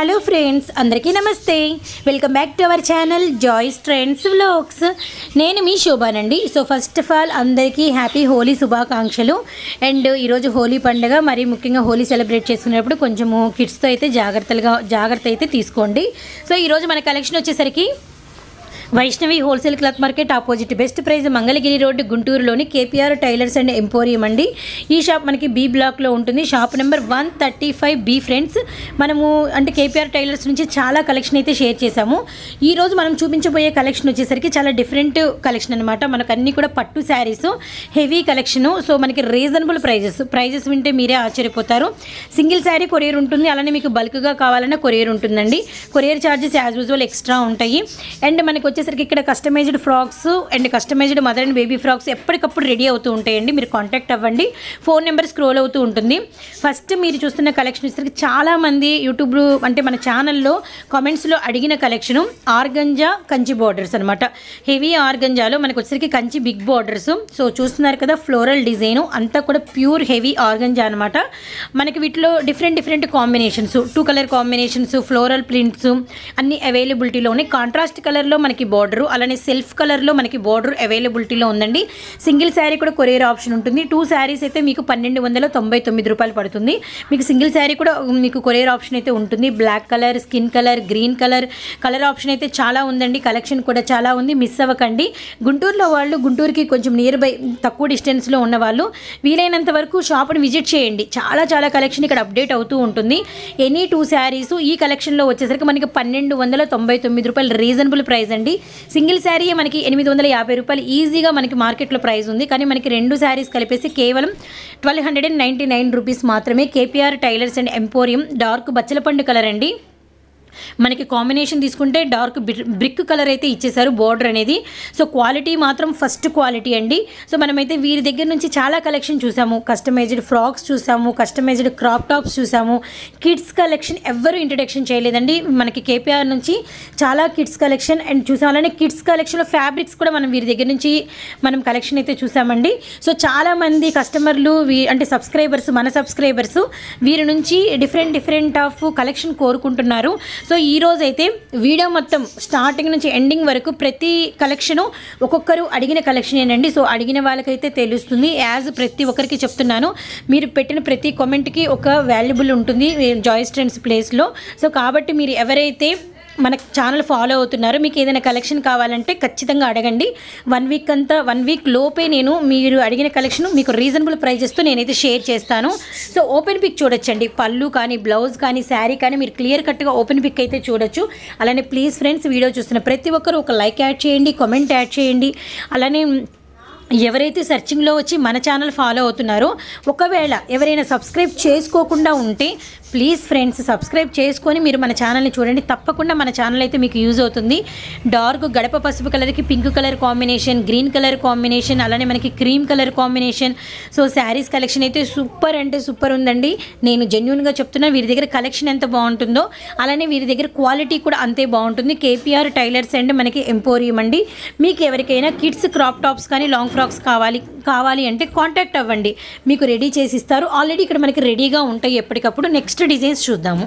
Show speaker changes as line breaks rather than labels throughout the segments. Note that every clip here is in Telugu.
హలో ఫ్రెండ్స్ అందరికీ నమస్తే welcome back to our channel Joy's Trends Vlogs నేను మీ శోభానండి సో ఫస్ట్ ఆఫ్ ఆల్ అందరికీ హ్యాపీ హోలీ శుభాకాంక్షలు అండ్ ఈరోజు హోలీ పండుగ మరి ముఖ్యంగా హోలీ సెలబ్రేట్ చేసుకునేటప్పుడు కొంచెము కిడ్స్తో అయితే జాగ్రత్తలుగా జాగ్రత్త అయితే తీసుకోండి సో ఈరోజు మన కలెక్షన్ వచ్చేసరికి Vaishnavi wholesale cloth market opposite best price Mangalagiri road గుంటూరులోని కేపీఆర్ టైలర్స్ అండ్ ఎంపోరియం అండి ఈ షాప్ మనకి బి బ్లాక్లో ఉంటుంది shop number one thirty five B friends మనము అంటే కేపీఆర్ టైలర్స్ నుంచి చాలా కలెక్షన్ అయితే షేర్ చేశాము ఈ రోజు మనం చూపించబోయే కలెక్షన్ వచ్చేసరికి చాలా డిఫరెంట్ కలెక్షన్ అనమాట మనకు అన్ని కూడా పట్టు శారీస్ హెవీ కలెక్షను సో మనకి రీజనబుల్ ప్రైజెస్ ప్రైజెస్ వింటే మీరే ఆశ్చర్యపోతారు సింగిల్ శారీ కొరియర్ ఉంటుంది అలానే మీకు బల్క్గా కావాలన్నా కొరియర్ ఉంటుందండి courier charges as usual extra ఉంటాయి అండ్ మనకి వచ్చేసరికి ఇక్కడ customised frocks and customised mother and baby frocks ఎప్పటికప్పుడు రెడీ అవుతూ ఉంటాయండి మీరు కాంటాక్ట్ అవ్వండి ఫోన్ నెంబర్ స్క్రోల్ అవుతూ ఉంటుంది ఫస్ట్ మీరు చూస్తున్న కలెక్షన్ వచ్చేసరికి చాలామంది యూట్యూబ్ అంటే మన ఛానల్లో కామెంట్స్లో అడిగిన కలెక్షను ఆర్గంజా కంచి బార్డర్స్ అనమాట హెవీ ఆర్గంజాలో మనకు వచ్చేసరికి కంచి బిగ్ బార్డర్స్ సో చూస్తున్నారు కదా ఫ్లోరల్ డిజైన్ అంతా కూడా ప్యూర్ హెవీ ఆర్గంజా అనమాట మనకి వీటిలో different different combinations two colour combinations floral prints అన్ని అవైలబిలిటీలో ఉన్నాయి కాంట్రాస్ట్ కలర్లో మనకి బార్డర్ అలానే సెల్ఫ్ కలర్లో మనకి బార్డర్ అవైలబిలిటీలో ఉందండి సింగిల్ శారీ కూడా కొరియర్ ఆప్షన్ ఉంటుంది టూ శారీస్ అయితే మీకు పన్నెండు వందల తొంభై తొమ్మిది రూపాయలు పడుతుంది మీకు సింగిల్ శారీ కూడా మీకు కొరియర్ ఆప్షన్ అయితే ఉంటుంది black colour skin colour green colour colour option అయితే చాలా ఉందండి కలెక్షన్ కూడా చాలా ఉంది మిస్ అవ్వకండి గుంటూరులో వాళ్ళు గుంటూరుకి కొంచెం నియర్ బై తక్కువ డిస్టెన్స్లో ఉన్న వాళ్ళు వీలైనంత వరకు షాప్ని విజిట్ చేయండి చాలా చాలా కలెక్షన్ ఇక్కడ అప్డేట్ అవుతూ ఉంటుంది ఎనీ టూ శారీస్ ఈ కలెక్షన్లో వచ్చేసరికి మనకి పన్నెండు వందల తొంభై తొమ్మిది రూపాయలు రీజనబుల్ ప్రైస్ అండి సింగిల్ శారీ మనకి ఎనిమిది వందల యాభై రూపాయలు ఈజీగా మనకి మార్కెట్లో ప్రైస్ ఉంది కానీ మనకి రెండు శారీస్ కలిపేసి కేవలం twelve hundred and ninety nine rupees మాత్రమే KPR tailors and emporium dark బచ్చలపండు కలర్ అండి మనకి కాంబినేషన్ తీసుకుంటే డార్క్ బ్రిక్ కలర్ అయితే ఇచ్చేసారు బార్డర్ అనేది సో క్వాలిటీ మాత్రం ఫస్ట్ క్వాలిటీ అండి సో మనమైతే వీరి దగ్గర నుంచి చాలా కలెక్షన్ చూసాము కస్టమైజ్డ్ ఫ్రాక్స్ చూసాము కస్టమైజ్డ్ క్రాప్ టాప్స్ చూసాము కిడ్స్ కలెక్షన్ ఎవ్వరు ఇంట్రడక్షన్ చేయలేదండి మనకి కేపీఆర్ నుంచి చాలా కిడ్స్ కలెక్షన్ అండ్ చూసాం అలానే కిడ్స్ కలెక్షన్లో ఫ్యాబ్రిక్స్ కూడా మనం వీరి దగ్గర నుంచి మనం కలెక్షన్ అయితే చూసామండి సో చాలామంది కస్టమర్లు వీ అంటే సబ్స్క్రైబర్స్ మన సబ్స్క్రైబర్స్ వీరి నుంచి డిఫరెంట్ డిఫరెంట్ ఆఫ్ కలెక్షన్ కోరుకుంటున్నారు సో ఈ రోజు అయితే వీడియో మొత్తం స్టార్టింగ్ నుంచి ఎండింగ్ వరకు ప్రతి కలెక్షను ఒక్కొక్కరు అడిగిన కలెక్షన్ ఏంటండి సో అడిగిన వాళ్ళకైతే తెలుస్తుంది యాజ్ ప్రతి ఒక్కరికి చెప్తున్నాను మీరు పెట్టిన ప్రతి కామెంట్కి ఒక వాల్యుబుల్ ఉంటుంది జాయిస్ ట్రెండ్స్ ప్లేస్లో సో కాబట్టి మీరు ఎవరైతే మన ఛానల్ ఫాలో అవుతున్నారు మీకు ఏదైనా కలెక్షన్ కావాలంటే ఖచ్చితంగా అడగండి వన్ వీక్ అంతా వన్ వీక్ లోపే నేను మీరు అడిగిన కలెక్షన్ మీకు రీజనబుల్ ప్రైజెస్తో నేనైతే షేర్ చేస్తాను సో ఓపెన్ పిక్ చూడొచ్చండి పళ్ళు కానీ బ్లౌజ్ కానీ శారీ కానీ మీరు క్లియర్ కట్గా ఓపెన్ పిక్ అయితే చూడొచ్చు అలానే ప్లీజ్ ఫ్రెండ్స్ వీడియో చూస్తున్న ప్రతి ఒక్కరు ఒక లైక్ యాడ్ చేయండి కామెంట్ యాడ్ చేయండి అలానే ఎవరైతే సెర్చింగ్లో వచ్చి మన ఛానల్ ఫాలో అవుతున్నారో ఒకవేళ ఎవరైనా సబ్స్క్రైబ్ చేసుకోకుండా ఉంటే ప్లీజ్ ఫ్రెండ్స్ సబ్స్క్రైబ్ చేసుకొని మీరు మన ఛానల్ని చూడండి తప్పకుండా మన ఛానల్ అయితే మీకు యూజ్ అవుతుంది డార్క్ గడప పసుపు కలర్కి pink colour combination green colour combination అలానే మనకి cream colour combination so saris collection అయితే సూపర్ అంటే సూపర్ ఉందండి నేను జెన్యున్గా చెప్తున్నా వీరి దగ్గర కలెక్షన్ ఎంత బాగుంటుందో అలానే వీరి దగ్గర క్వాలిటీ కూడా అంతే బాగుంటుంది కేపీఆర్ టైలర్స్ అండ్ మనకి ఎంపోరియం అండి మీకు ఎవరికైనా కిడ్స్ క్రాప్ టాప్స్ కానీ లాంగ్ ఫ్రాక్స్ కావాలి కావాలి అంటే కాంటాక్ట్ అవ్వండి మీకు రెడీ చేసి ఇస్తారు ఆల్రెడీ ఇక్కడ మనకి రెడీగా ఉంటాయి ఎప్పటికప్పుడు నెక్స్ట్ డిజైన్స్ చూద్దాము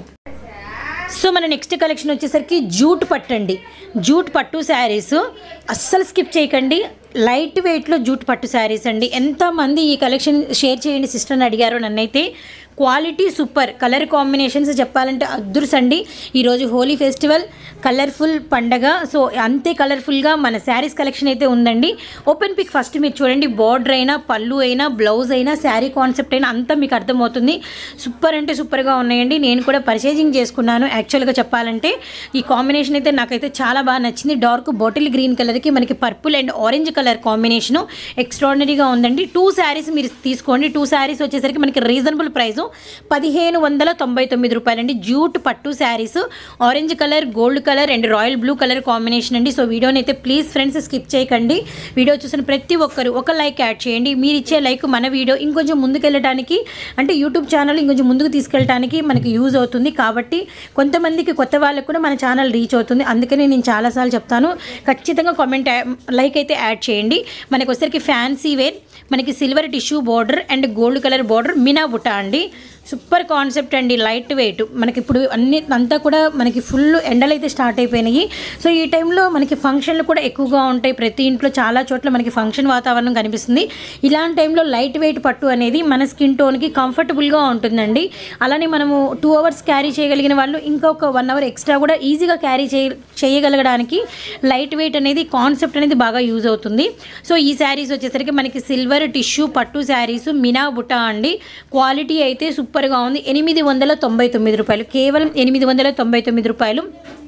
సో మన నెక్స్ట్ కలెక్షన్ వచ్చేసరికి జూట్ పట్టు అండి జూట్ పట్టు శారీస్ అస్సలు స్కిప్ చేయకండి లైట్ వెయిట్లో జూట్ పట్టు శారీస్ అండి ఎంతమంది ఈ కలెక్షన్ షేర్ చేయండి సిస్టర్ని అడిగారో నన్నైతే క్వాలిటీ సూపర్ కలర్ కాంబినేషన్స్ చెప్పాలంటే అద్దుర్స్ అండి ఈరోజు హోలీ ఫెస్టివల్ కలర్ఫుల్ పండగ సో అంతే కలర్ఫుల్గా మన శారీస్ కలెక్షన్ అయితే ఉందండి ఓపెన్ పిక్ ఫస్ట్ మీరు చూడండి బార్డర్ అయినా పళ్ళు అయినా బ్లౌజ్ అయినా శారీ కాన్సెప్ట్ అయినా అంతా మీకు అర్థమవుతుంది సూపర్ అంటే సూపర్గా ఉన్నాయండి నేను కూడా పర్చేజింగ్ చేసుకున్నాను యాక్చువల్గా చెప్పాలంటే ఈ కాంబినేషన్ అయితే నాకైతే చాలా బాగా నచ్చింది డార్క్ బాటిల్ గ్రీన్ కలర్కి మనకి purple and orange colour combination ఎక్స్ట్రాడినరీగా ఉందండి టూ శారీస్ మీరు తీసుకోండి టూ శారీస్ వచ్చేసరికి మనకి రీజనబుల్ ప్రైస్ పదిహేను వందల తొంభై తొమ్మిది రూపాయలండి జూట్ పట్టు saris orange colour gold colour and royal blue colour combination అండి సో వీడియోని అయితే ప్లీజ్ ఫ్రెండ్స్ స్కిప్ చేయకండి వీడియో చూసిన ప్రతి ఒక్కరు ఒక లైక్ యాడ్ చేయండి మీరు ఇచ్చే లైక్ మన వీడియో ఇంకొంచెం ముందుకెళ్ళడానికి అంటే యూట్యూబ్ ఛానల్ ఇంకొంచెం ముందుకు తీసుకెళ్ళడానికి మనకి యూజ్ అవుతుంది కాబట్టి కొంతమందికి కొత్త వాళ్ళకు కూడా మన ఛానల్ రీచ్ అవుతుంది అందుకని నేను చాలాసార్లు చెప్తాను ఖచ్చితంగా కామెంట్ లైక్ అయితే యాడ్ చేయండి మనకి వచ్చరికి ఫ్యాన్సీ వేర్ మనకి silver tissue border and gold colour border మినా బుట్ట అండి సూపర్ కాన్సెప్ట్ అండి లైట్ వెయిట్ మనకి ఇప్పుడు అన్ని అంతా కూడా మనకి ఫుల్ ఎండలు అయితే స్టార్ట్ అయిపోయినాయి సో ఈ టైంలో మనకి ఫంక్షన్లు కూడా ఎక్కువగా ఉంటాయి ప్రతి ఇంట్లో చాలా చోట్ల మనకి ఫంక్షన్ వాతావరణం కనిపిస్తుంది ఇలాంటి టైంలో లైట్ వెయిట్ పట్టు అనేది మన స్కిన్ టోన్కి కంఫర్టబుల్గా ఉంటుందండి అలానే మనము టూ అవర్స్ క్యారీ చేయగలిగిన వాళ్ళు ఇంకొక వన్ అవర్ ఎక్స్ట్రా కూడా ఈజీగా క్యారీ చేయ చేయగలగడానికి లైట్ వెయిట్ అనేది కాన్సెప్ట్ అనేది బాగా యూజ్ అవుతుంది సో ఈ శారీస్ వచ్చేసరికి మనకి సిల్వర్ టిష్యూ పట్టు శారీస్ మినా బుటా అండి క్వాలిటీ అయితే సూపర్గా ఉంది ఎనిమిది వందల తొంభై తొమ్మిది రూపాయలు కేవలం ఎనిమిది వందల తొంభై తొమ్మిది రూపాయలు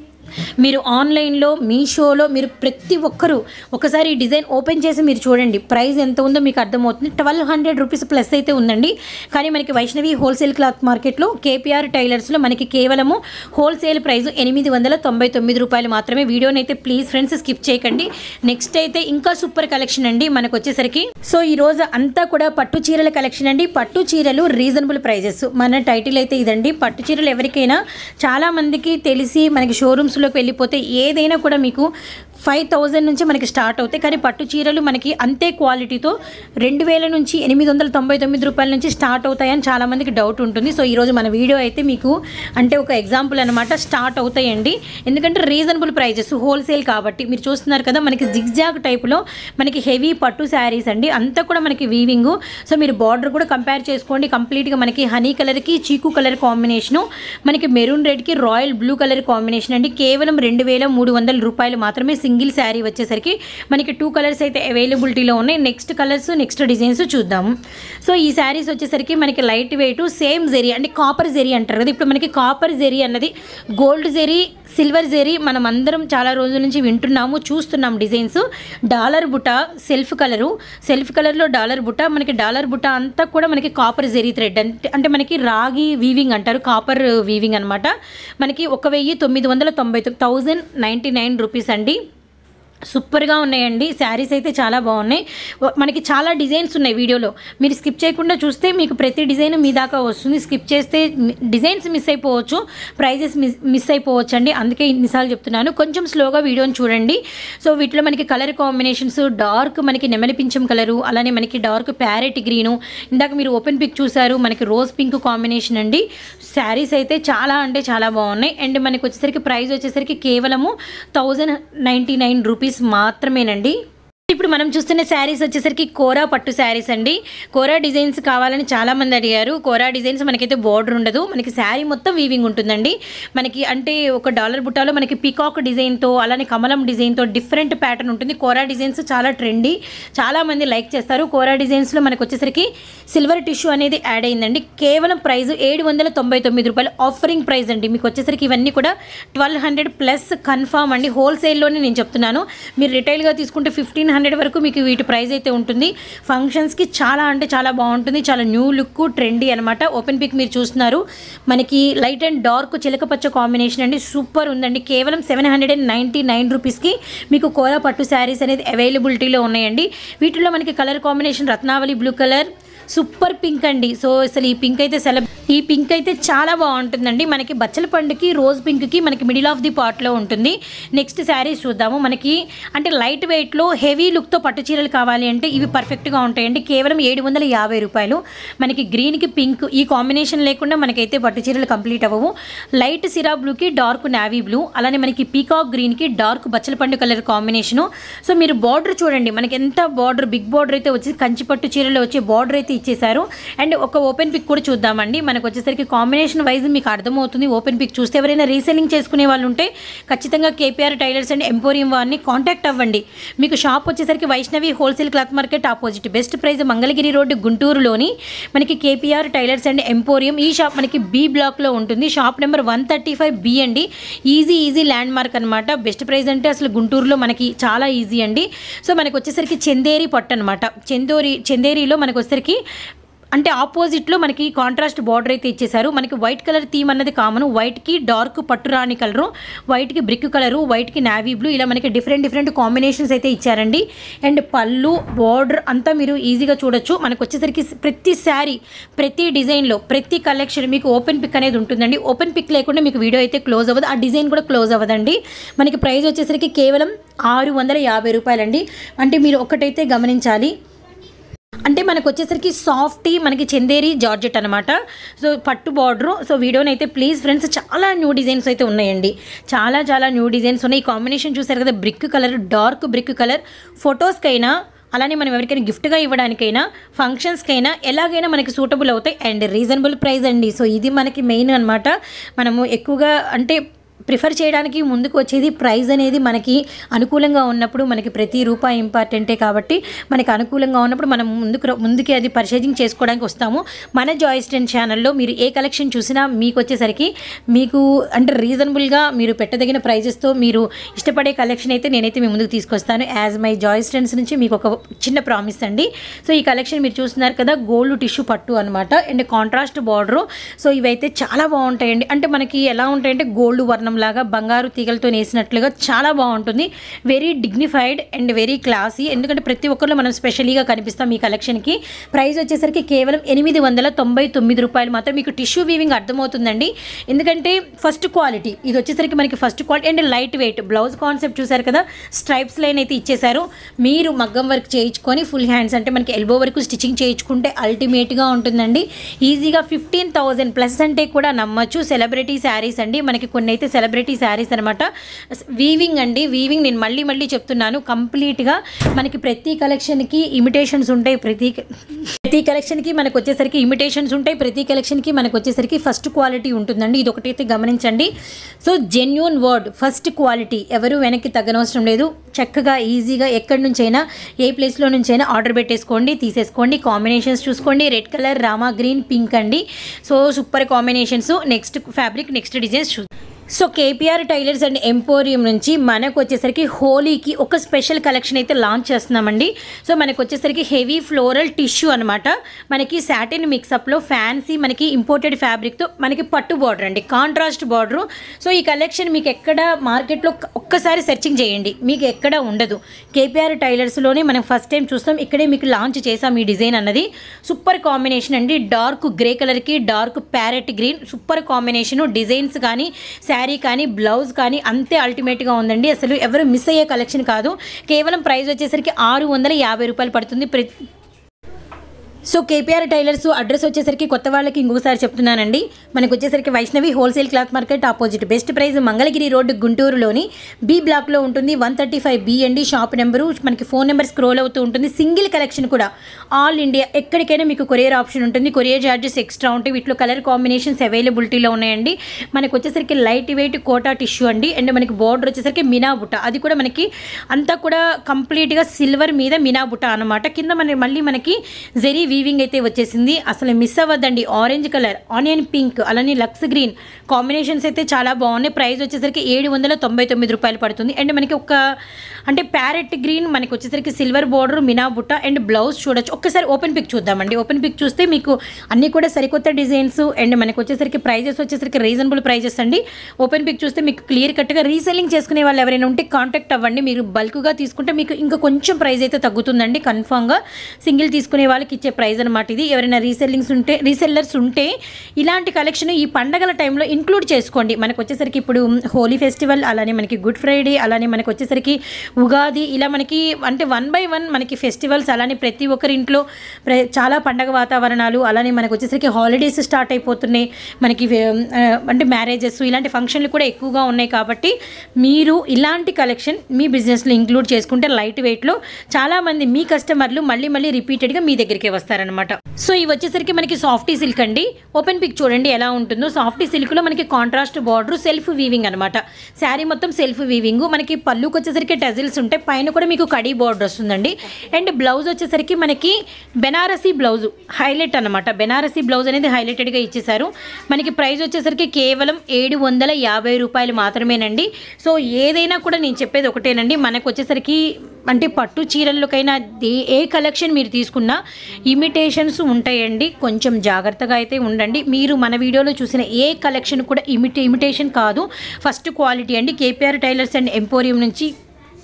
మీరు ఆన్లైన్లో మీషోలో మీరు ప్రతి ఒక్కరూ ఒకసారి ఈ డిజైన్ ఓపెన్ చేసి మీరు చూడండి ప్రైస్ ఎంత ఉందో మీకు అర్థమవుతుంది ట్వెల్వ్ హండ్రెడ్ రూపీస్ ప్లస్ అయితే ఉందండి కానీ మనకి వైష్ణవి హోల్సేల్ క్లాత్ మార్కెట్లో కేపీఆర్ టైలర్స్లో మనకి కేవలము హోల్సేల్ ప్రైస్ ఎనిమిది వందల తొంభై తొమ్మిది రూపాయలు మాత్రమే వీడియోని అయితే ప్లీజ్ ఫ్రెండ్స్ స్కిప్ చేయకండి నెక్స్ట్ అయితే ఇంకా సూపర్ కలెక్షన్ అండి మనకు వచ్చేసరికి సో ఈ రోజు అంతా కూడా పట్టు చీరల కలెక్షన్ అండి పట్టు చీరలు రీజనబుల్ ప్రైజెస్ మన టైటిల్ అయితే ఇదండి పట్టు చీరలు ఎవరికైనా చాలా మందికి తెలిసి మనకి షోరూమ్స్లోకి వెళ్ళిపోతే ఏదైనా కూడా మీకు ఫైవ్ థౌజండ్ నుంచి మనకి స్టార్ట్ అవుతాయి కానీ పట్టు చీరలు మనకి అంతే క్వాలిటీతో రెండు వేల నుంచి ఎనిమిది వందల తొంభై తొమ్మిది రూపాయల నుంచి స్టార్ట్ అవుతాయని చాలామందికి డౌట్ ఉంటుంది సో ఈరోజు మన వీడియో అయితే మీకు అంటే ఒక ఎగ్జాంపుల్ అనమాట స్టార్ట్ అవుతాయండి ఎందుకంటే రీజనబుల్ ప్రైజెస్ హోల్సేల్ కాబట్టి మీరు చూస్తున్నారు కదా మనకి జిగ్జాగ్ టైప్లో మనకి హెవీ పట్టు శారీస్ అండి అంతా కూడా మనకి వీవింగ్ సో మీరు బార్డర్ కూడా కంపేర్ చేసుకోండి కంప్లీట్గా మనకి హనీ కలర్కి చీకు కలర్ కాంబినేషను మనకి మెరూన్ రెడ్కి రాయల్ బ్లూ కలర్ కాంబినేషన్ అండి కేవలం రెండు వేల మూడు వందల రూపాయలు మాత్రమే సింగిల్ శారీ వచ్చేసరికి మనకి టూ కలర్స్ అయితే అవైలబిలిటీలో ఉన్నాయి నెక్స్ట్ కలర్స్ నెక్స్ట్ డిజైన్స్ చూద్దాము సో ఈ శారీస్ వచ్చేసరికి మనకి లైట్ వెయిట్ సేమ్ జెరీ అంటే కాపర్ జెరీ అంటారు కదా ఇప్పుడు మనకి కాపర్ జెరీ అన్నది గోల్డ్ జెరీ సిల్వర్ జెరీ మనం అందరం చాలా రోజుల నుంచి వింటున్నాము చూస్తున్నాం డిజైన్స్ డాలర్ బుట్ట సెల్ఫ్ కలరు సెల్ఫ్ కలర్లో డాలర్ బుట్ట మనకి డాలర్ బుట్ట అంతా కూడా మనకి కాపర్ జెరీ థ్రెడ్ అంటే అంటే మనకి రాగి వీవింగ్ అంటారు కాపర్ వీవింగ్ అనమాట మనకి ఒక వెయ్యి తొమ్మిది వందల తొంభై థౌజండ్ నైంటీ నైన్ రూపీస్ అండి సూపర్గా ఉన్నాయండి శారీస్ అయితే చాలా బాగున్నాయి వ- మనకి చాలా డిజైన్స్ ఉన్నాయి వీడియోలో మీరు స్కిప్ చేయకుండా చూస్తే మీకు ప్రతి డిజైన్ మీ దాకా వస్తుంది స్కిప్ చేస్తే మి- డిజైన్స్ మిస్ అయిపోవచ్చు ప్రైజెస్ మిస్ మిస్ అయిపోవచ్చు అండి అందుకే ఇన్నిసార్లు చెప్తున్నాను కొంచెం స్లోగా వీడియోని చూడండి సో వీటిలో మనకి కలర్ కాంబినేషన్స్ డార్క్ మనకి నెమలి పింఛం కలరు అలానే మనకి డార్క్ ప్యారెట్ గ్రీను ఇందాక మీరు ఓపెన్ పిక్ చూసారు మనకి రోజ్ పింక్ కాంబినేషన్ అండి శారీస్ అయితే చాలా అంటే చాలా బాగున్నాయి అండ్ మనకి వచ్చేసరికి ప్రైస్ వచ్చేసరికి కేవలము థౌజండ్ నైంటీ నైన్ రూపీస్ మాత్రమేనండి ఇప్పుడు మనం చూస్తున్న శారీస్ వచ్చేసరికి కోరా పట్టు శారీస్ అండి కోరా డిజైన్స్ కావాలని చాలా మంది అడిగారు కోరా డిజైన్స్ మనకైతే బోర్డర్ ఉండదు మనకి శారీ మొత్తం వీవింగ్ ఉంటుందండి మనకి అంటే ఒక డాలర్ బుట్టాలో మనకి పీకాక్ డిజైన్తో అలానే కమలం డిజైన్తో డిఫరెంట్ ప్యాటర్న్ ఉంటుంది కోరా డిజైన్స్ చాలా ట్రెండీ చాలా మంది లైక్ చేస్తారు కోరా డిజైన్స్లో మనకి వచ్చేసరికి సిల్వర్ టిష్యూ అనేది యాడ్ అయిందండి కేవలం ప్రైస్ ఏడు వందల తొంభై తొమ్మిది రూపాయలు ఆఫరింగ్ ప్రైస్ అండి మీకు వచ్చేసరికి ఇవన్నీ కూడా ట్వెల్వ్ హండ్రెడ్ ప్లస్ కన్ఫామ్ అండి హోల్సేల్లోనే నేను చెప్తున్నాను మీరు రిటైల్గా తీసుకుంటే ఫిఫ్టీన్ హండ్రెడ్ వరకు మీకు వీటి ప్రైస్ అయితే ఉంటుంది ఫంక్షన్స్కి చాలా అంటే చాలా బాగుంటుంది చాలా న్యూ లుక్ ట్రెండీ అనమాట ఓపెన్ పిక్ మీరు చూస్తున్నారు మనకి లైట్ అండ్ డార్క్ చిలకపచ్చ కాంబినేషన్ అండి సూపర్ ఉందండి కేవలం seven hundred and ninety nine రూపీస్కి మీకు కోర పట్టు శారీస్ అనేది అవైలబిలిటీలో ఉన్నాయండి వీటిలో మనకి కలర్ కాంబినేషన్ రత్నావళి బ్లూ కలర్ సూపర్ పింక్ అండి సో అసలు ఈ పింక్ అయితే సెలబ్ ఈ పింక్ అయితే చాలా బాగుంటుందండి మనకి బచ్చల పండుకి రోజ్ పింక్కి మనకి మిడిల్ ఆఫ్ ది పార్ట్లో ఉంటుంది నెక్స్ట్ శారీస్ చూద్దాము మనకి అంటే లైట్ వెయిట్లో హెవీ లుక్తో పట్టు చీరలు కావాలి అంటే ఇవి పర్ఫెక్ట్గా ఉంటాయండి కేవలం ఏడు వందల యాభై రూపాయలు మనకి గ్రీన్కి పింక్ ఈ కాంబినేషన్ లేకుండా మనకైతే పట్టు చీరలు కంప్లీట్ అవ్వవు లైట్ సిరా బ్లూకి డార్క్ నావీ బ్లూ అలానే మనకి పీకాక్ గ్రీన్కి డార్క్ బచ్చల పండు కలర్ కాంబినేషను సో మీరు బార్డర్ చూడండి మనకి ఎంత బార్డర్ బిగ్ బార్డర్ అయితే వచ్చి కంచి పట్టు చీరలో వచ్చే బార్డర్ అయితే ఇచ్చేసారు అండ్ ఒక ఓపెన్ పిక్ కూడా చూద్దామండి మనకు వచ్చేసరికి కాంబినేషన్ వైజ్ మీకు అర్థమవుతుంది ఓపెన్ పిక్ చూస్తే ఎవరైనా రీసెల్లింగ్ చేసుకునే వాళ్ళు ఉంటే ఖచ్చితంగా కేపీఆర్ టైలర్స్ అండ్ ఎంపోరియం వారిని కాంటాక్ట్ అవ్వండి మీకు షాప్ వచ్చేసరికి Vaishnavi wholesale cloth market opposite best price Mangalagiri road గుంటూరులోని మనకి కేపీఆర్ టైలర్స్ అండ్ ఎంపోరియం ఈ షాప్ మనకి బి బ్లాక్లో ఉంటుంది shop number one thirty five B అండి ఈజీ ఈజీ ల్యాండ్ మార్క్ అనమాట బెస్ట్ ప్రైస్ అంటే అసలు గుంటూరులో మనకి చాలా ఈజీ అండి సో మనకు వచ్చేసరికి చందేరి పట్టు అనమాట చందోరి చందేరిలో మనకు వచ్చేసరికి అంటే ఆపోజిట్లో మనకి కాంట్రాస్ట్ బార్డర్ అయితే ఇచ్చేసారు మనకి వైట్ కలర్ థీమ్ అన్నది కామన్ వైట్కి డార్క్ పట్టు రాణి కలరు వైట్కి బ్రిక్ కలరు వైట్కి నావీ బ్లూ ఇలా మనకి డిఫరెంట్ డిఫరెంట్ కాంబినేషన్స్ అయితే ఇచ్చారండి అండ్ పళ్ళు బార్డర్ అంతా మీరు ఈజీగా చూడొచ్చు మనకు వచ్చేసరికి ప్రతి శారీ ప్రతి డిజైన్లో ప్రతి కలెక్షన్ మీకు ఓపెన్ పిక్ అనేది ఉంటుందండి ఓపెన్ పిక్ లేకుండా మీకు వీడియో అయితే క్లోజ్ అవ్వదు ఆ డిజైన్ కూడా క్లోజ్ అవ్వదండి మనకి ప్రైస్ వచ్చేసరికి కేవలం ఆరు వందల యాభై రూపాయలండి అంటే మీరు ఒకటైతే గమనించాలి అంటే మనకు వచ్చేసరికి సాఫ్టీ మనకి చందేరి జార్జెట్ అనమాట సో పట్టు బార్డర్ సో వీడియోని అయితే ప్లీజ్ ఫ్రెండ్స్ చాలా న్యూ డిజైన్స్ అయితే ఉన్నాయండి చాలా చాలా న్యూ డిజైన్స్ ఉన్నాయి ఈ కాంబినేషన్ చూసారు కదా brick colour dark brick colour ఫొటోస్కైనా అలానే మనం ఎవరికైనా గిఫ్ట్గా ఇవ్వడానికైనా ఫంక్షన్స్కైనా ఎలాగైనా మనకి సూటబుల్ అవుతాయి అండ్ రీజనబుల్ ప్రైస్ అండి సో ఇది మనకి మెయిన్ అనమాట మనము ఎక్కువగా అంటే ప్రిఫర్ చేయడానికి ముందుకు వచ్చేది ప్రైస్ అనేది మనకి అనుకూలంగా ఉన్నప్పుడు మనకి ప్రతి రూపాయి ఇంపార్టెంటే కాబట్టి మనకి అనుకూలంగా ఉన్నప్పుడు మనం ముందుకు ముందుకి అది పర్చేజింగ్ చేసుకోవడానికి వస్తాము మన జాయిస్ టెన్ ఛానల్లో మీరు ఏ కలెక్షన్ చూసినా మీకు వచ్చేసరికి మీకు అంటే రీజనబుల్గా మీరు పెట్టదగిన ప్రైజెస్తో మీరు ఇష్టపడే కలెక్షన్ అయితే నేనైతే మీ ముందుకు తీసుకొస్తాను యాజ్ మై జాయిస్ టెన్స్ నుంచి మీకు ఒక చిన్న ప్రామిస్ అండి సో ఈ కలెక్షన్ మీరు చూస్తున్నారు కదా గోల్డ్ టిష్యూ పట్టు అనమాట అండ్ కాంట్రాస్ట్ బార్డరు సో ఇవైతే చాలా బాగుంటాయండి అంటే మనకి ఎలా ఉంటాయంటే గోల్డ్ వర్ణం లాగా బంగారు తీగలతో నేసినట్లుగా చాలా బాగుంటుంది very dignified and very classy ఎందుకంటే ప్రతి ఒక్కరిలో మనం స్పెషలీగా కనిపిస్తాం ఈ కలెక్షన్కి ప్రైస్ వచ్చేసరికి కేవలం ఎనిమిది వందల తొంభై తొమ్మిది రూపాయలు మాత్రం మీకు టిష్యూ వీవింగ్ అర్థమవుతుందండి ఎందుకంటే ఫస్ట్ క్వాలిటీ ఇది వచ్చేసరికి మనకి first quality and light weight blouse concept చూసారు కదా స్ట్రైప్స్ లైన్ అయితే ఇచ్చేసారు మీరు మగ్గం వర్క్ చేయించుకొని ఫుల్ హ్యాండ్స్ అంటే మనకి ఎల్బో వరకు స్టిచ్చింగ్ చేయించుకుంటే అల్టిమేట్గా ఉంటుందండి ఈజీగా ఫిఫ్టీన్ థౌజండ్ ప్లస్ అంటే కూడా నమ్మచ్చు సెలబ్రిటీ శారీస్ అండి మనకి కొన్ని అయితే సెలబ్రిటీ శారీస్ అనమాట వీవింగ్ అండి వీవింగ్ నేను మళ్ళీ మళ్ళీ చెప్తున్నాను కంప్లీట్గా మనకి ప్రతి కలెక్షన్కి ఇమిటేషన్స్ ఉంటాయి ప్రతి ప్రతి కలెక్షన్కి మనకు వచ్చేసరికి ఇమిటేషన్స్ ఉంటాయి ప్రతి కలెక్షన్కి మనకు వచ్చేసరికి ఫస్ట్ క్వాలిటీ ఉంటుందండి ఇది ఒకటైతే గమనించండి so genuine word first quality ఎవరు వెనక్కి తగ్గనవసరం లేదు చక్కగా ఈజీగా ఎక్కడి నుంచైనా ఏ ప్లేస్లో నుంచైనా ఆర్డర్ పెట్టేసుకోండి తీసేసుకోండి కాంబినేషన్స్ చూసుకోండి red colour Rama green pink అండి so super combinations next fabric next designs చూ so KPR tailors and emporium నుంచి మనకు వచ్చేసరికి హోలీకి ఒక స్పెషల్ కలెక్షన్ అయితే లాంచ్ చేస్తున్నామండి సో మనకు వచ్చేసరికి హెవీ ఫ్లోరల్ టిష్యూ అనమాట మనకి సాటిన్ మిక్సప్లో ఫ్యాన్సీ మనకి ఇంపోర్టెడ్ ఫ్యాబ్రిక్తో మనకి పట్టు బార్డర్ అండి కాంట్రాస్ట్ బార్డరు సో ఈ కలెక్షన్ మీకు ఎక్కడ మార్కెట్లో ఒక్కసారి సెర్చింగ్ చేయండి మీకు ఎక్కడ ఉండదు కేపీఆర్ టైలర్స్లోనే మనం ఫస్ట్ టైం చూస్తాం ఇక్కడే మీకు లాంచ్ చేసాం ఈ డిజైన్ అన్నది సూపర్ కాంబినేషన్ అండి డార్క్ గ్రే కలర్కి dark parrot green super combination designs కానీ శారీ కానీ బ్లౌజ్ కానీ అంతే అల్టిమేట్గా ఉందండి అసలు ఎవరు మిస్ అయ్యే కలెక్షన్ కాదు కేవలం ప్రైస్ వచ్చేసరికి ఆరు వందల యాభై రూపాయలు పడుతుంది ప్రతి సో కేపీఆర్ టైలర్స్ అడ్రస్ వచ్చేసరికి కొత్త వాళ్ళకి ఇంకొకసారి చెప్తున్నానండి మనకు వచ్చేసరికి Vaishnavi wholesale cloth market opposite best price Mangalagiri road గుంటూరులోని బి బ్లాక్లో ఉంటుంది వన్ థర్టీ ఫైవ్ బి అండి షాప్ నెంబరు మనకి ఫోన్ నెంబర్ స్క్రోల్ అవుతూ ఉంటుంది సింగిల్ కలెక్షన్ కూడా ఆల్ ఇండియా ఎక్కడికైనా మీకు కొరియర్ ఆప్షన్ ఉంటుంది కొరియర్ ఛార్జెస్ ఎక్స్ట్రా ఉంటాయి వీటిలో కలర్ కాంబినేషన్స్ అవైలబిలిటీలో ఉన్నాయండి మనకు వచ్చేసరికి లైట్ వెయిట్ కోటా టిష్యూ అండి అండ్ మనకి బార్డర్ వచ్చేసరికి మినా బుట్ట అది కూడా మనకి అంతా కూడా కంప్లీట్గా సిల్వర్ మీద మినా బుట్ట అనమాట కింద మన మళ్ళీ మనకి జెరీ వీవింగ్ అయితే వచ్చేసింది అసలు మిస్ అవ్వద్దండి ఆరెంజ్ కలర్ ఆనియన్ పింక్ అలానే లక్స్ గ్రీన్ కాంబినేషన్స్ అయితే చాలా బాగున్నాయి ప్రైస్ వచ్చేసరికి ఏడు వందల తొంభై తొమ్మిది రూపాయలు పడుతుంది అండ్ మనకి ఒక అంటే ప్యారెట్ గ్రీన్ మనకి వచ్చేసరికి సిల్వర్ బోర్డర్ మినా బుట్ట అండ్ బ్లౌజ్ చూడొచ్చు ఒక్కసారి ఓపెన్ పిక్ చూద్దామండి ఓపెన్ పిక్ చూస్తే మీకు అన్నీ కూడా సరికొత్త డిజైన్స్ అండ్ మనకి వచ్చేసరికి ప్రైజెస్ వచ్చేసరికి రీజనబుల్ ప్రైజెస్ అండి ఓపెన్ పిక్ చూస్తే మీకు క్లియర్ కట్గా రీసెల్లింగ్ చేసుకునే వాళ్ళు ఎవరైనా ఉంటే కాంటాక్ట్ అవ్వండి మీరు బల్క్గా తీసుకుంటే మీకు ఇంకా కొంచెం ప్రైస్ అయితే తగ్గుతుందండి కన్ఫామ్గా సింగిల్ తీసుకునే వాళ్ళకి ఇచ్చే ప్రైస్ అనమాట ఇది ఎవరైనా రీసెల్లింగ్స్ ఉంటే రీసెల్లర్స్ ఉంటే ఇలాంటి కలెక్షన్ ఈ పండగల టైంలో ఇంక్లూడ్ చేసుకోండి మనకు వచ్చేసరికి ఇప్పుడు హోలీ ఫెస్టివల్ అలానే మనకి గుడ్ ఫ్రైడే అలానే మనకి వచ్చేసరికి ఉగాది ఇలా మనకి అంటే వన్ బై వన్ మనకి ఫెస్టివల్స్ అలానే ప్రతి ఒక్కరి ఇంట్లో ప్ర- చాలా పండగ వాతావరణాలు అలానే మనకు వచ్చేసరికి హాలిడేస్ స్టార్ట్ అయిపోతున్నాయి మనకి ఆ, అంటే మ్యారేజెస్ ఇలాంటి ఫంక్షన్లు కూడా ఎక్కువగా ఉన్నాయి కాబట్టి మీరు ఇలాంటి కలెక్షన్ మీ బిజినెస్లో ఇంక్లూడ్ చేసుకుంటే లైట్ వెయిట్లో చాలామంది మీ కస్టమర్లు మళ్ళీ మళ్ళీ రిపీటెడ్గా మీ దగ్గరికి వస్తారనమాట సో ఇవి వచ్చేసరికి మనకి సాఫ్టీ సిల్క్ అండి ఓపెన్ పిక్ చూడండి ఎలా ఉంటుందో సాఫ్టీ సిల్క్లో మనకి కాంట్రాస్ట్ బార్డర్ సెల్ఫ్ వీవింగ్ అనమాట శారీ మొత్తం సెల్ఫ్ వీవింగ్ మనకి పళ్ళుకి వచ్చేసరికి టజిల్స్ ఉంటాయి పైన కూడా మీకు కడీ బార్డర్ వస్తుందండి అండ్ బ్లౌజ్ వచ్చేసరికి మనకి బెనారసీ బ్లౌజ్ హైలైట్ అనమాట బెనారసీ బ్లౌజ్ అనేది హైలైటెడ్గా ఇచ్చేసారు మనకి ప్రైస్ వచ్చేసరికి కేవలం ఏడు వందల యాభై రూపాయలు మాత్రమేనండి సో ఏదైనా కూడా నేను చెప్పేది ఒకటేనండి మనకు వచ్చేసరికి అంటే పట్టు చీరలకైనా ఏ- ఏ కలెక్షన్ మీరు తీసుకున్నా ఇమిటేషన్స్ ఉంటాయండి కొంచెం జాగ్రత్తగా అయితే ఉండండి మీరు మన వీడియోలో చూసిన ఏ కలెక్షన్ కూడా ఇమిటే ఇమిటేషన్ కాదు ఫస్ట్ క్వాలిటీ అండి కేపీఆర్ టైలర్స్ అండ్ ఎంపోరియం నుంచి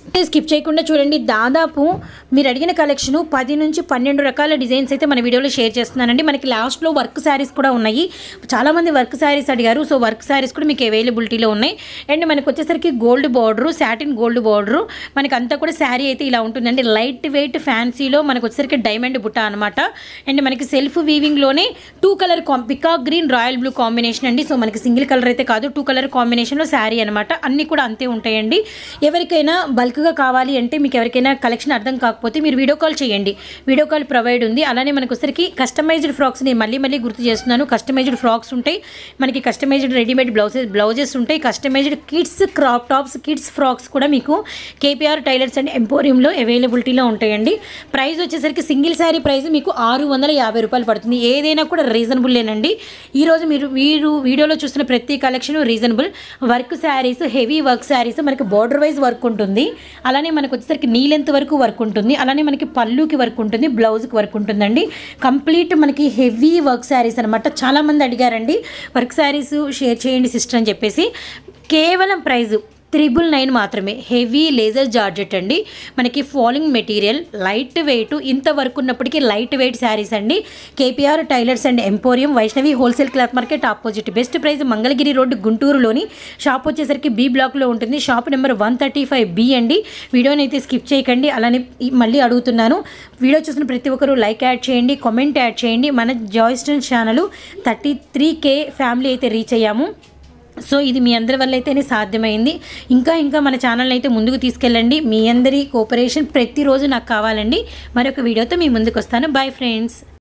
స్కిప్ చేయకుండా చూడండి దాదాపు మీరు అడిగిన కలెక్షన్ పది నుంచి పన్నెండు రకాల డిజైన్స్ అయితే మన వీడియోలో షేర్ చేస్తున్నానండి మనకి లాస్ట్లో వర్క్ శారీస్ కూడా ఉన్నాయి చాలామంది వర్క్ శారీస్ అడిగారు సో వర్క్ శారీస్ కూడా మీకు అవైలబిలిటీలో ఉన్నాయి అండ్ మనకు వచ్చేసరికి gold border satin gold border మనకి అంతా కూడా శారీ అయితే ఇలా ఉంటుందండి లైట్ వెయిట్ ఫ్యాన్సీలో మనకు వచ్చేసరికి డైమండ్ బుట్ట అనమాట అండ్ మనకి సెల్ఫ్ వీవింగ్లోనే టూ కలర్ కాం peacock green royal blue combination అండి సో మనకి సింగిల్ కలర్ అయితే కాదు టూ కలర్ కాంబినేషన్లో శారీ అనమాట అన్నీ కూడా అంతే ఉంటాయండి ఎవరికైనా బల్క్గా కావాలి అంటే మీకు ఎవరికైనా కలెక్షన్ అర్థం కాకపోతే మీరు వీడియో కాల్ చేయండి వీడియో కాల్ ప్రొవైడ్ ఉంది అలానే మనకు వచ్చరికి కస్టమైజ్డ్ ఫ్రాక్స్ నేను మళ్ళీ మళ్ళీ గుర్తు చేస్తున్నాను కస్టమైజ్డ్ ఫ్రాక్స్ ఉంటాయి మనకి కస్టమైజ్డ్ రెడీమేడ్ బ్లౌజెస్ బ్లౌజెస్ ఉంటాయి customized kids crop tops kids frocks కూడా మీకు కేపీఆర్ టైలర్స్ అండ్ ఎంపోరియంలో అవైలబిలిటీలో ఉంటాయండి ప్రైస్ వచ్చేసరికి సింగిల్ శారీ ప్రైస్ మీకు ఆరు వందల యాభై రూపాయలు పడుతుంది ఏదైనా కూడా రీజనబుల్లేనండి ఈరోజు మీరు మీరు వీడియోలో చూస్తున్న ప్రతి collection reasonable work sarees heavy work sarees మనకి బార్డర్ వైజ్ వర్క్ ఉంటుంది అలానే మనకు వచ్చేసరికి నీ లెంత్ వరకు వర్క్ ఉంటుంది అలానే మనకి పళ్ళుకి వర్క్ ఉంటుంది బ్లౌజ్కి వర్క్ ఉంటుందండి కంప్లీట్ మనకి హెవీ వర్క్ శారీస్ అనమాట చాలామంది అడిగారండి వర్క్ శారీస్ షేర్ చేయండి సిస్టర్ అని చెప్పేసి కేవలం ప్రైజు త్రిబుల్ నైన్ మాత్రమే హెవీ లేజర్ జార్జెట్ అండి మనకి ఫాలింగ్ మెటీరియల్ లైట్ వెయిట్ ఇంత వరకు ఉన్నప్పటికీ లైట్ వెయిట్ శారీస్ అండి KPR tailors and emporium Vaishnavi wholesale cloth market opposite best price Mangalagiri road గుంటూరులోని షాప్ వచ్చేసరికి బి బ్లాక్లో ఉంటుంది shop number one thirty five B అండి వీడియోని అయితే స్కిప్ చేయకండి అలానే ఈ- మళ్ళీ అడుగుతున్నాను వీడియో చూసిన ప్రతి ఒక్కరూ లైక్ యాడ్ చేయండి కామెంట్ యాడ్ చేయండి మన జాయిస్టన్ channel thirty three K family అయితే రీచ్ అయ్యాము సో ఇది మీ అందరి వల్ల అయితేనే సాధ్యమైంది ఇంకా ఇంకా మన ఛానల్ అయితే ముందుకు తీసుకెళ్ళండి మీ అందరి కోఆపరేషన్ ప్రతిరోజు నాకు కావాలండి మరొక వీడియోతో మీ ముందుకు వస్తాను బాయ్ ఫ్రెండ్స్